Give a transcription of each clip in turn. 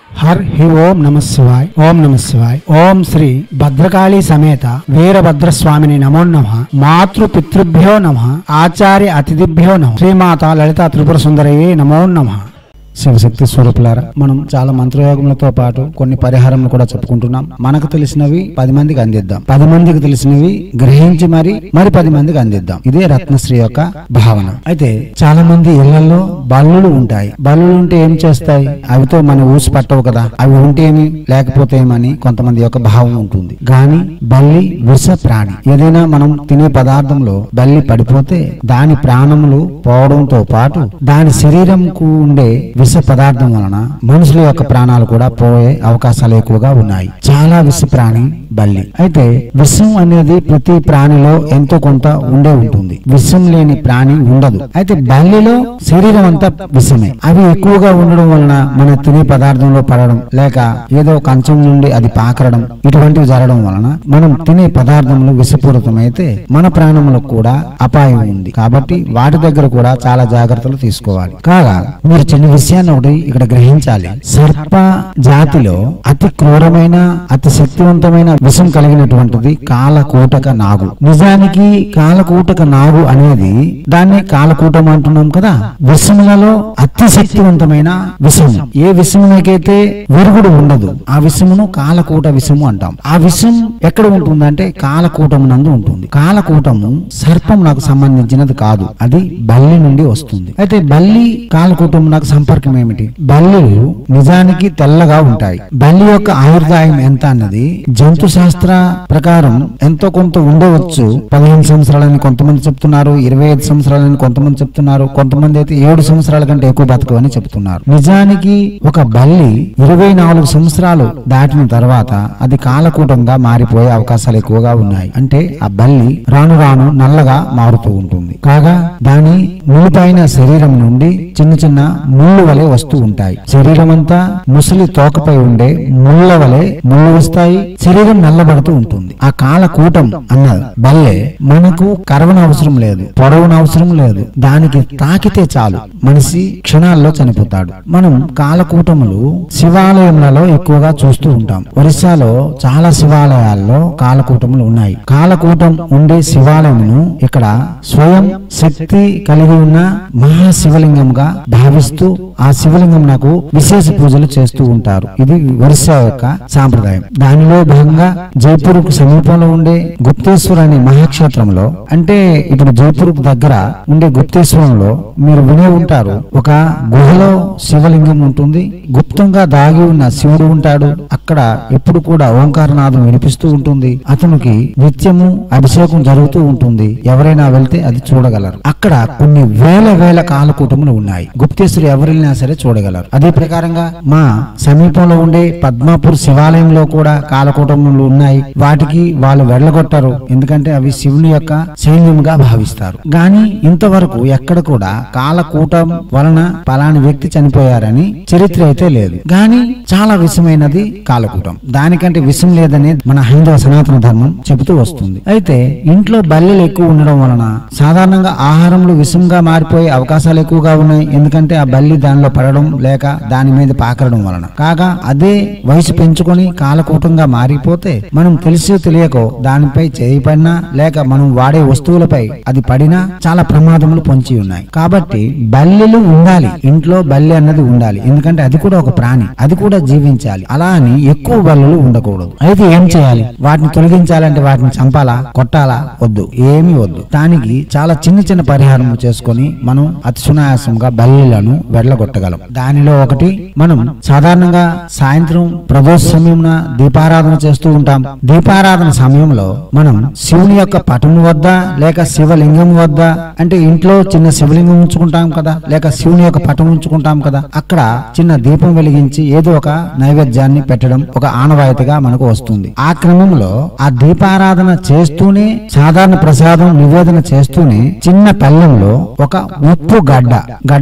her హి ఓం నమ శివాయ్ ఓం నమ శివాయ్ ఓం శ్రీ భద్రకాళి సమేత వీరభద్రస్వామిని నమో నమ మాతృ పితృభ్యో నమ ఆచార్య అతిథిభ్యో నమ శ్రీమాత లలిత త్రిపుర సుందరయే నమో నమ శివశక్తి స్వరూపులారా మనం చాలా మంత్రయోగములతో పాటు కొన్ని పరిహారములు కూడా చెప్పుకుంటున్నాం మనకు తెలిసినవి పది మందికి అందిద్దాం పది మందికి తెలిసినవి గ్రహించి మరి మరి పది మందికి అందిద్దాం ఇదే రత్నశ్రీ యొక్క భావన అయితే చాలా మంది ఇళ్లలో బల్లులు ఉంటాయి బల్లులు ఉంటే ఏం చేస్తాయి అవితో మన ఊసి పట్టవు కదా అవి ఉంటే ఏమి లేకపోతే ఏమని కొంతమంది యొక్క భావం ఉంటుంది గాని బల్లి విష ప్రాణి ఏదైనా మనం తినే పదార్థంలో బల్లి పడిపోతే దాని ప్రాణములు పోవడంతో పాటు దాని శరీరంకు ఉండే విష పదార్థం వలన మనుషుల యొక్క ప్రాణాలు కూడా పోయే అవకాశాలు ఎక్కువగా ఉన్నాయి చాలా విష ప్రాణి బల్లి అయితే విషం అనేది ప్రతి ప్రాణిలో ఎంతో కొంత ఉండే ఉంటుంది విషం లేని ప్రాణి ఉండదు అయితే బల్లిలో శరీరం అంతా విషమే అవి ఎక్కువగా ఉండడం వలన మన తినే పదార్థంలో పడడం లేక ఏదో కంచం నుండి అది పాకరడం ఇటువంటివి జరగడం వలన మనం తినే పదార్థములు విషపూరితమైతే మన ప్రాణములకు కూడా అపాయం ఉంది కాబట్టి వాటి దగ్గర కూడా చాలా జాగ్రత్తలు తీసుకోవాలి కాగా మీరు చిన్న విషయాన్ని ఒకటి ఇక్కడ గ్రహించాలి సర్ప జాతిలో అతి క్రూరమైన అతి శక్తివంతమైన విషం కలిగినటువంటిది కాలకూటక నాగు నిజానికి కాలకూటక నాగు అనేది దాన్ని కాలకూటం అంటున్నాం కదా విషములలో అతి శక్తివంతమైన విషం ఏ విషమునకైతే విరుగుడు ఉండదు ఆ విషమును కాలకూట విషము అంటాం ఆ విషం ఎక్కడ ఉంటుందంటే కాలకూటం నందు ఉంటుంది కాలకూటము సర్పం నాకు సంబంధించినది కాదు అది బల్లి నుండి వస్తుంది అయితే బల్లి కాలకూటం నాకు సంపర్కం ఏమిటి బల్లిలు నిజానికి తెల్లగా ఉంటాయి బల్లి యొక్క ఆయుర్దాయం ఎంత అన్నది జంతు శాస్త్ర ప్రకారం ఎంతో కొంత ఉండవచ్చు పదిహేను సంవత్సరాలని కొంతమంది చెప్తున్నారు ఇరవై ఐదు సంవత్సరాలని కొంతమంది చెప్తున్నారు కొంతమంది అయితే ఏడు సంవత్సరాల కంటే ఎక్కువ బతకవని చెప్తున్నారు నిజానికి ఒక బల్లి ఇరవై నాలుగు సంవత్సరాలు దాటిన తర్వాత అది కాలకూటంగా మారిపోయే అవకాశాలు ఎక్కువగా ఉన్నాయి అంటే ఆ బల్లి రాను రాను నల్లగా మారుతూ ఉంటుంది కాగా దాని మునిపైన శరీరం నుండి చిన్న చిన్న ముళ్ళు వలె వస్తూ ఉంటాయి శరీరం అంతా ముసలి తోకపై ఉండే ముళ్ళ వలె ముళ్ళు వస్తాయి శరీరం నల్లబడుతూ ఉంటుంది ఆ కాలకూటం అన్న బల్లె మనకు కరవన అవసరం లేదు పొడవున అవసరం లేదు దానికి తాకితే చాలు మనిషి క్షణాల్లో చనిపోతాడు మనం కాలకూటములు శివాలయములలో ఎక్కువగా చూస్తూ ఉంటాం ఒరిస్సాలో చాలా శివాలయాల్లో కాలకూటములు ఉన్నాయి కాలకూటం ఉండే శివాలయమును ఇక్కడ స్వయం శక్తి కలిగి ఉన్న మహాశివలింగంగా భావిస్తూ ఆ శివలింగం నాకు విశేష పూజలు చేస్తూ ఉంటారు ఇది ఒరిస్సా యొక్క సాంప్రదాయం దానిలో భాగంగా జైపూర్ కు సమీపంలో ఉండే గుప్తేశ్వర్ అనే మహాక్షేత్రంలో అంటే ఇప్పుడు జైపూర్ కు దగ్గర ఉండే గుప్తేశ్వరంలో మీరు వినే ఉంటారు ఒక గుహలో శివలింగం ఉంటుంది గుప్తంగా దాగి ఉన్న శివుడు ఉంటాడు అక్కడ ఎప్పుడు కూడా ఓంకారనాదం వినిపిస్తూ ఉంటుంది అతనికి నిత్యము అభిషేకం జరుగుతూ ఉంటుంది ఎవరైనా వెళ్తే అది చూడగలరు అక్కడ కొన్ని వేల వేల కాలకూటములు ఉన్నాయి గుప్తేశ్వరు ఎవరైనా సరే చూడగలరు అదే ప్రకారంగా మా సమీపంలో ఉండే పద్మాపూర్ శివాలయంలో కూడా కాలకూటములు ఉన్నాయి వాటికి వాళ్ళు వెళ్ళగొట్టారు ఎందుకంటే అవి శివుని యొక్క సైన్యంగా భావిస్తారు గాని ఇంతవరకు ఎక్కడ కూడా కాలకూటం వలన పలాని వ్యక్తి చనిపోయారని చరిత్ర అయితే లేదు గాని చాలా విషమైనది కాలకూటం దానికంటే విషం లేదని మన హైందవ సనాతన ధర్మం చెబుతూ వస్తుంది అయితే ఇంట్లో బల్లెలు ఎక్కువ ఉండడం వలన సాధారణంగా ఆహారంలో విషంగా మారిపోయే అవకాశాలు ఎక్కువగా ఉన్నాయి ఎందుకంటే ఆ బల్లి దానిలో పడడం లేక దాని మీద పాకరడం వలన కాగా అదే వయసు పెంచుకొని కాలకూటంగా మారిపోతే మనం తెలిసి తెలియకో దానిపై చేయి పడినా లేక మనం వాడే వస్తువులపై అది పడినా చాలా ప్రమాదములు పొంచి ఉన్నాయి కాబట్టి బల్లెలు ఉండాలి ఇంట్లో బల్లి అన్నది ఉండాలి ఎందుకంటే అది కూడా ఒక ప్రాణి అది కూడా జీవించాలి అలా అని ఎక్కువ బల్లులు ఉండకూడదు అయితే ఏం చేయాలి వాటిని తొలగించాలంటే వాటిని చంపాలా కొట్టాలా వద్దు ఏమీ వద్దు దానికి చాలా చిన్న చిన్న పరిహారం చేసుకొని మనం అతి సునాయాసంగా బల్లిలను వెళ్ళగొట్టగలం దానిలో ఒకటి మనం సాధారణంగా సాయంత్రం ప్రదోష సమయమున దీపారాధన చేస్తూ ఉంటాం దీపారాధన సమయంలో మనం శివుని యొక్క పటం వద్ద లేక శివలింగం వద్ద అంటే ఇంట్లో చిన్న శివలింగం ఉంచుకుంటాం కదా లేక శివుని యొక్క పటం ఉంచుకుంటాం కదా అక్కడ చిన్న దీపం వెలిగించి ఏదో ఒక నైవేద్యాన్ని పెట్టడం ఒక ఆనవాయితీగా మనకు వస్తుంది ఆ క్రమంలో ఆ దీపారాధన చేస్తూనే సాధారణ ప్రసాదం నివేదన చేస్తూనే చిన్న పల్లెంలో ఒక ఉప్పు గడ్డ గడ్డ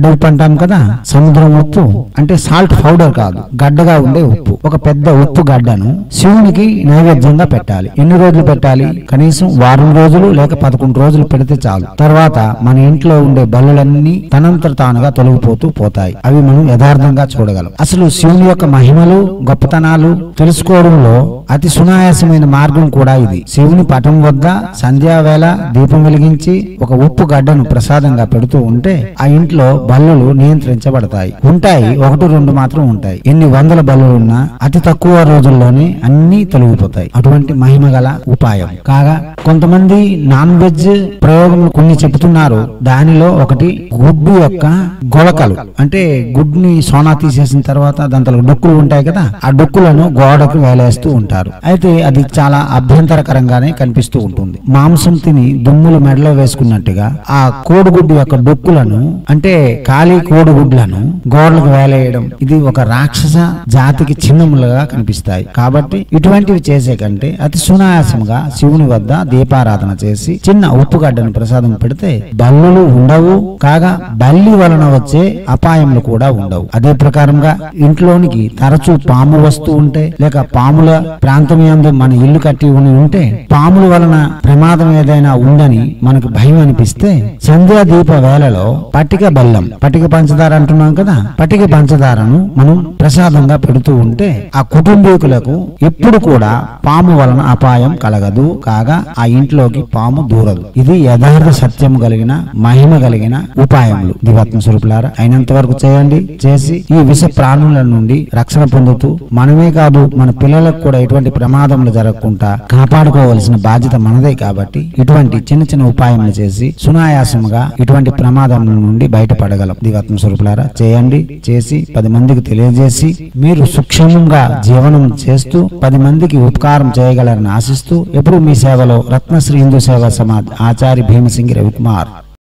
గడ్డ ఉప్పు అంటాం కదా సముద్రం ఉప్పు అంటే సాల్ట్ పౌడర్ కాదు గడ్డగా ఉండే ఉప్పు ఒక పెద్ద ఉప్పు గడ్డను శివునికి నైవేద్యంగా పెట్టాలి ఎన్ని రోజులు పెట్టాలి కనీసం వారం రోజులు లేక పదకొండు రోజులు పెడితే చాలు తర్వాత మన ఇంట్లో ఉండే బల్లులన్నీ తనంతట తానుగా తొలగిపోతూ పోతాయి అవి మనం యథార్థంగా చూడగలం అసలు శివుని యొక్క మహిమలు గొప్పతనాలు తెలుసుకోవడంలో అతి సునాయాసమైన మార్గం కూడా ఇది శివుని పటం వద్ద సంధ్యావేళ దీపం వెలిగించి ఒక ఉప్పు గడ్డను ప్రసాదంగా పెడుతూ ఉంటే ఆ ఇంట్లో బల్లులు నియంత్రించబడతాయి ఉంటాయి ఒకటి రెండు మాత్రం ఉంటాయి ఎన్ని వందల బల్లులు ఉన్నా అతి తక్కువ రోజుల్లోనే అన్ని తొలగిపోతాయి అటువంటి మహిమ గల ఉపాయం కాగా కొంతమంది నాన్ వెజ్ ప్రయోగములు కొన్ని చెబుతున్నారు దానిలో ఒకటి గుడ్డు యొక్క గొలకలు అంటే గుడ్డుని సోనా తీసేసిన తర్వాత దాంట్లో డొక్కులు ఉంటాయి కదా ఆ డొక్కులను గోడకు వేలేస్తూ ఉంటారు అయితే అది చాలా అభ్యంతరకరంగానే కనిపిస్తూ ఉంటుంది మాంసం తిని దుమ్ములు మెడలో వేసుకున్నట్టుగా ఆ కోడిగుడ్డు యొక్క డొక్కులను అంటే ఖాళీ కోడిగుడ్లను గోడలకు వేలేయడం ఇది ఒక రాక్షస జాతికి చిహ్నములుగా కనిపిస్తాయి కాబట్టి ఇటువంటివి చేసే కంటే అతి సునాయాసముగా శివుని వద్ద దీపారాధన చేసి చిన్న ఉప్పుగడ్డను ప్రసాదం పెడితే బల్లులు ఉండవు కాగా బల్లి వలన వచ్చే అపాయములు కూడా ఉండవు అదే ప్రకారంగా ఇంట్లోనికి తరచూ పాము వస్తూ ఉంటే లేక పాముల ప్రాంతం యందు మన ఇల్లు కట్టి ఉని ఉంటే పాముల వలన ప్రమాదం ఏదైనా ఉందని మనకు భయం అనిపిస్తే సంధ్యా దీప వేళలో పట్టిక బెల్లం పట్టిక పంచదార అంటున్నాం కదా పట్టిక పంచదారను మనం ప్రసాదంగా పెడుతూ ఉంటే ఆ కుటుంబీకులకు ఎప్పుడు కూడా పాము వలన అపాయం కలగదు కాగా ఆ ఇంట్లోకి పాము దూరదు ఇది యథార్థ సత్యం కలిగిన మహిమ కలిగిన ఉపాయములు దివాత్మ స్వరూపులారా అయినంత వరకు చేయండి చేసి ఈ విష ప్రాణుల నుండి రక్షణ పొందుతూ మనమే కాదు మన పిల్లలకు కూడా ఎటువంటి ప్రమాదములు జరగకుండా కాపాడుకోవలసిన బాధ్యత మనదే కాబట్టి ఇటువంటి చిన్న చిన్న ఉపాయములు చేసి సునాయాసముగా ఇటువంటి ప్రమాదముల నుండి బయటపడగలం దివాత్మ స్వరూపులారా చేయండి చేసి పది మందికి తెలియజేసి మీరు సూక్ష్మంగా జీవనం చేస్తూ పది మందికి ఉపకారం చేయగలరని ఆశిస్తూ ఎప్పుడు మీ సేవలో రత్నశ్రీ హిందూ సేవా సమాజ్ ఆచార్య భీమసింగి రవికుమార్